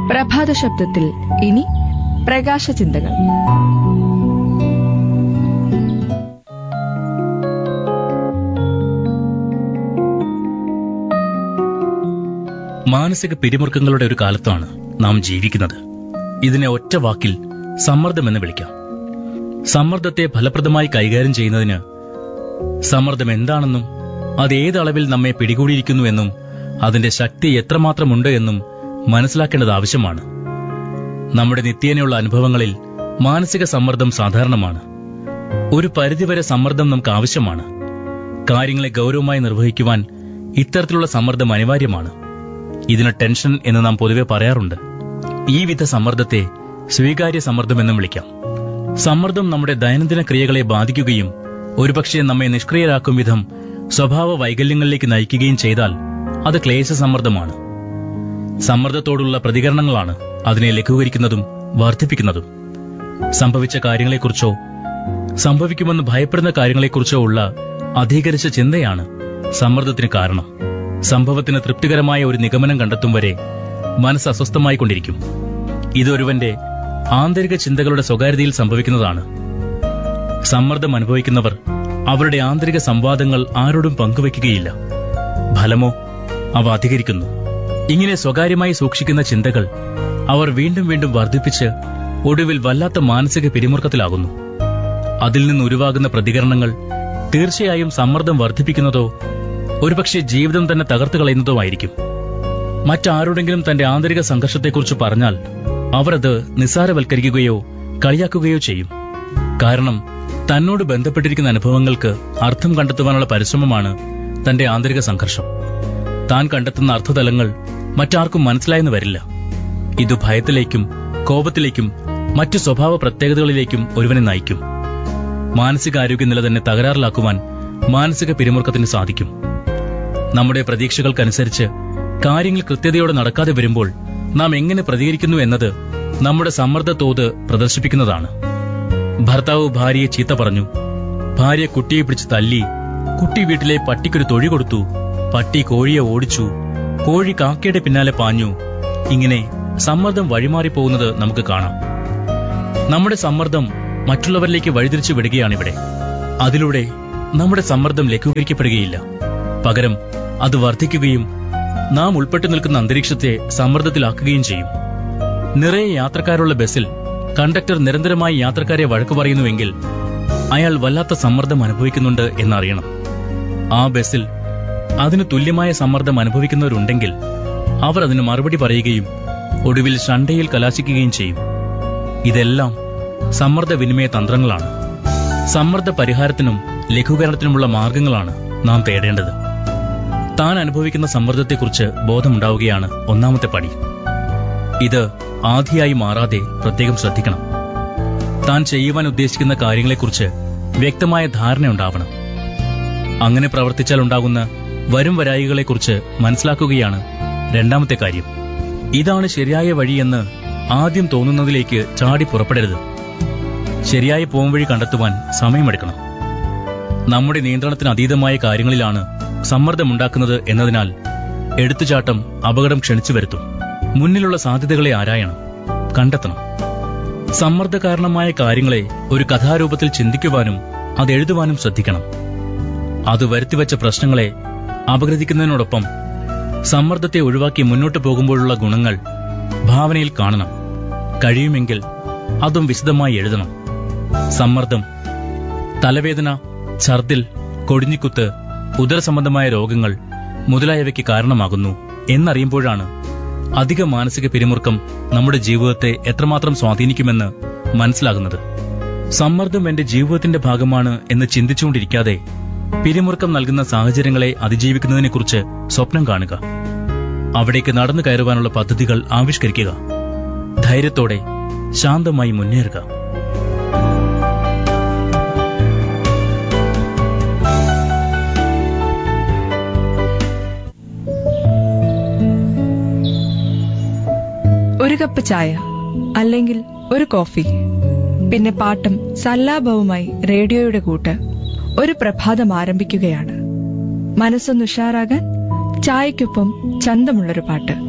പ്രഭാത ശബ്ദത്തിൽ ഇനി പ്രകാശ ചിന്തകൾ മാനസിക പിരിമുറുക്കങ്ങളുടെ ഒരു കാലത്താണ് നാം ജീവിക്കുന്നത് ഇതിനെ ഒറ്റ വാക്കിൽ സമ്മർദ്ദമെന്ന് വിളിക്കാം സമ്മർദ്ദത്തെ ഫലപ്രദമായി കൈകാര്യം ചെയ്യുന്നതിന് സമ്മർദ്ദം എന്താണെന്നും അത് ഏത് അളവിൽ നമ്മെ പിടികൂടിയിരിക്കുന്നുവെന്നും അതിന്റെ ശക്തി എത്രമാത്രമുണ്ട് എന്നും മനസ്സിലാക്കേണ്ടത് ആവശ്യമാണ് നമ്മുടെ നിത്യേനയുള്ള അനുഭവങ്ങളിൽ മാനസിക സമ്മർദ്ദം സാധാരണമാണ് ഒരു പരിധിവരെ സമ്മർദ്ദം നമുക്ക് ആവശ്യമാണ് കാര്യങ്ങളെ ഗൗരവമായി നിർവഹിക്കുവാൻ ഇത്തരത്തിലുള്ള സമ്മർദ്ദം അനിവാര്യമാണ് ഇതിന് ടെൻഷൻ എന്ന് നാം പൊതുവെ പറയാറുണ്ട് ഈ വിധ സമ്മർദ്ദത്തെ സ്വീകാര്യ സമ്മർദ്ദമെന്നും വിളിക്കാം സമ്മർദ്ദം നമ്മുടെ ദൈനംദിന ക്രിയകളെ ബാധിക്കുകയും ഒരുപക്ഷെ നമ്മെ നിഷ്ക്രിയരാക്കും വിധം സ്വഭാവ വൈകല്യങ്ങളിലേക്ക് നയിക്കുകയും ചെയ്താൽ അത് ക്ലേശ സമ്മർദ്ദമാണ് സമ്മർദ്ദത്തോടുള്ള പ്രതികരണങ്ങളാണ് അതിനെ ലഘൂകരിക്കുന്നതും വർദ്ധിപ്പിക്കുന്നതും സംഭവിച്ച കാര്യങ്ങളെക്കുറിച്ചോ സംഭവിക്കുമെന്ന് ഭയപ്പെടുന്ന കാര്യങ്ങളെക്കുറിച്ചോ ഉള്ള അധികരിച്ച ചിന്തയാണ് സമ്മർദ്ദത്തിന് കാരണം സംഭവത്തിന് തൃപ്തികരമായ ഒരു നിഗമനം കണ്ടെത്തും വരെ മനസ്സ് അസ്വസ്ഥമായിക്കൊണ്ടിരിക്കും ഇതൊരുവന്റെ ആന്തരിക ചിന്തകളുടെ സ്വകാര്യതയിൽ സംഭവിക്കുന്നതാണ് സമ്മർദ്ദം അനുഭവിക്കുന്നവർ അവരുടെ ആന്തരിക സംവാദങ്ങൾ ആരോടും പങ്കുവയ്ക്കുകയില്ല ഫലമോ അവ അധികരിക്കുന്നു ഇങ്ങനെ സ്വകാര്യമായി സൂക്ഷിക്കുന്ന ചിന്തകൾ അവർ വീണ്ടും വീണ്ടും വർദ്ധിപ്പിച്ച് ഒടുവിൽ വല്ലാത്ത മാനസിക പിരിമുറുക്കത്തിലാകുന്നു അതിൽ നിന്ന് ഉരുവാകുന്ന പ്രതികരണങ്ങൾ തീർച്ചയായും സമ്മർദ്ദം വർദ്ധിപ്പിക്കുന്നതോ ഒരുപക്ഷെ ജീവിതം തന്നെ തകർത്തു കളയുന്നതോ ആയിരിക്കും മറ്റാരോടെങ്കിലും തന്റെ ആന്തരിക സംഘർഷത്തെക്കുറിച്ച് പറഞ്ഞാൽ അവർ അത് നിസ്സാരവൽക്കരിക്കുകയോ കളിയാക്കുകയോ ചെയ്യും കാരണം തന്നോട് ബന്ധപ്പെട്ടിരിക്കുന്ന അനുഭവങ്ങൾക്ക് അർത്ഥം കണ്ടെത്തുവാനുള്ള പരിശ്രമമാണ് തന്റെ ആന്തരിക സംഘർഷം താൻ കണ്ടെത്തുന്ന അർത്ഥതലങ്ങൾ മറ്റാർക്കും മനസ്സിലായെന്ന് വരില്ല ഇത് ഭയത്തിലേക്കും കോപത്തിലേക്കും മറ്റു സ്വഭാവ പ്രത്യേകതകളിലേക്കും ഒരുവനെ നയിക്കും മാനസികാരോഗ്യ നില തന്നെ തകരാറിലാക്കുവാൻ മാനസിക പിരിമുറുക്കത്തിന് സാധിക്കും നമ്മുടെ പ്രതീക്ഷകൾക്കനുസരിച്ച് കാര്യങ്ങൾ കൃത്യതയോടെ നടക്കാതെ വരുമ്പോൾ നാം എങ്ങനെ പ്രതികരിക്കുന്നു എന്നത് നമ്മുടെ സമ്മർദ്ദ തോത് പ്രദർശിപ്പിക്കുന്നതാണ് ഭർത്താവ് ഭാര്യയെ ചീത്ത പറഞ്ഞു ഭാര്യ കുട്ടിയെ പിടിച്ച് തല്ലി കുട്ടി വീട്ടിലെ പട്ടിക്കൊരു തൊഴി കൊടുത്തു പട്ടി കോഴിയെ ഓടിച്ചു കോഴി കാക്കയുടെ പിന്നാലെ പാഞ്ഞു ഇങ്ങനെ സമ്മർദ്ദം വഴിമാറിപ്പോകുന്നത് നമുക്ക് കാണാം നമ്മുടെ സമ്മർദ്ദം മറ്റുള്ളവരിലേക്ക് വഴിതിരിച്ചു വിടുകയാണിവിടെ അതിലൂടെ നമ്മുടെ സമ്മർദ്ദം ലഘൂകരിക്കപ്പെടുകയില്ല പകരം അത് വർദ്ധിക്കുകയും നാം ഉൾപ്പെട്ടു നിൽക്കുന്ന അന്തരീക്ഷത്തെ സമ്മർദ്ദത്തിലാക്കുകയും ചെയ്യും നിറയെ യാത്രക്കാരുള്ള ബസ്സിൽ കണ്ടക്ടർ നിരന്തരമായി യാത്രക്കാരെ വഴക്കു പറയുന്നുവെങ്കിൽ അയാൾ വല്ലാത്ത സമ്മർദ്ദം അനുഭവിക്കുന്നുണ്ട് എന്നറിയണം ആ ബസ്സിൽ അതിന് തുല്യമായ സമ്മർദ്ദം അനുഭവിക്കുന്നവരുണ്ടെങ്കിൽ അവർ അതിന് മറുപടി പറയുകയും ഒടുവിൽ ഷണ്ടയിൽ കലാശിക്കുകയും ചെയ്യും ഇതെല്ലാം സമ്മർദ്ദ വിനിമയ തന്ത്രങ്ങളാണ് സമ്മർദ്ദ പരിഹാരത്തിനും ലഘൂകരണത്തിനുമുള്ള മാർഗങ്ങളാണ് നാം തേടേണ്ടത് താൻ അനുഭവിക്കുന്ന സമ്മർദ്ദത്തെക്കുറിച്ച് ബോധമുണ്ടാവുകയാണ് ഒന്നാമത്തെ പടി ഇത് ആധിയായി മാറാതെ പ്രത്യേകം ശ്രദ്ധിക്കണം താൻ ചെയ്യുവാൻ ഉദ്ദേശിക്കുന്ന കാര്യങ്ങളെക്കുറിച്ച് വ്യക്തമായ ധാരണയുണ്ടാവണം അങ്ങനെ പ്രവർത്തിച്ചാൽ ഉണ്ടാകുന്ന വരും വരായികളെക്കുറിച്ച് മനസ്സിലാക്കുകയാണ് രണ്ടാമത്തെ കാര്യം ഇതാണ് ശരിയായ വഴിയെന്ന് ആദ്യം തോന്നുന്നതിലേക്ക് ചാടി പുറപ്പെടരുത് ശരിയായ പോംവഴി കണ്ടെത്തുവാൻ സമയമെടുക്കണം നമ്മുടെ നിയന്ത്രണത്തിന് അതീതമായ കാര്യങ്ങളിലാണ് സമ്മർദ്ദമുണ്ടാക്കുന്നത് എന്നതിനാൽ എടുത്തുചാട്ടം അപകടം ക്ഷണിച്ചു വരുത്തും മുന്നിലുള്ള സാധ്യതകളെ ആരായണം കണ്ടെത്തണം സമ്മർദ്ദ കാരണമായ കാര്യങ്ങളെ ഒരു കഥാരൂപത്തിൽ ചിന്തിക്കുവാനും അത് എഴുതുവാനും ശ്രദ്ധിക്കണം അത് വരുത്തിവെച്ച പ്രശ്നങ്ങളെ അപഗ്രഥിക്കുന്നതിനോടൊപ്പം സമ്മർദ്ദത്തെ ഒഴിവാക്കി മുന്നോട്ടു പോകുമ്പോഴുള്ള ഗുണങ്ങൾ ഭാവനയിൽ കാണണം കഴിയുമെങ്കിൽ അതും വിശദമായി എഴുതണം സമ്മർദ്ദം തലവേദന ഛർദിൽ കൊടിഞ്ഞിക്കുത്ത് ഉദരസംബന്ധമായ രോഗങ്ങൾ മുതലായവയ്ക്ക് കാരണമാകുന്നു എന്നറിയുമ്പോഴാണ് അധിക മാനസിക പിരിമുറുക്കം നമ്മുടെ ജീവിതത്തെ എത്രമാത്രം സ്വാധീനിക്കുമെന്ന് മനസ്സിലാകുന്നത് സമ്മർദ്ദം എന്റെ ജീവിതത്തിന്റെ ഭാഗമാണ് എന്ന് ചിന്തിച്ചുകൊണ്ടിരിക്കാതെ പിരിമുറുക്കം നൽകുന്ന സാഹചര്യങ്ങളെ അതിജീവിക്കുന്നതിനെക്കുറിച്ച് സ്വപ്നം കാണുക അവിടേക്ക് നടന്നു കയറുവാനുള്ള പദ്ധതികൾ ആവിഷ്കരിക്കുക ധൈര്യത്തോടെ ശാന്തമായി മുന്നേറുക ഒരു കപ്പ് ചായ അല്ലെങ്കിൽ ഒരു കോഫി പിന്നെ പാട്ടും സല്ലാപവുമായി റേഡിയോയുടെ കൂട്ട് ഒരു പ്രഭാതം ആരംഭിക്കുകയാണ് മനസ്സൊന്ന് ഉഷാറാകാൻ ചായക്കൊപ്പം ചന്തമുള്ളൊരു പാട്ട്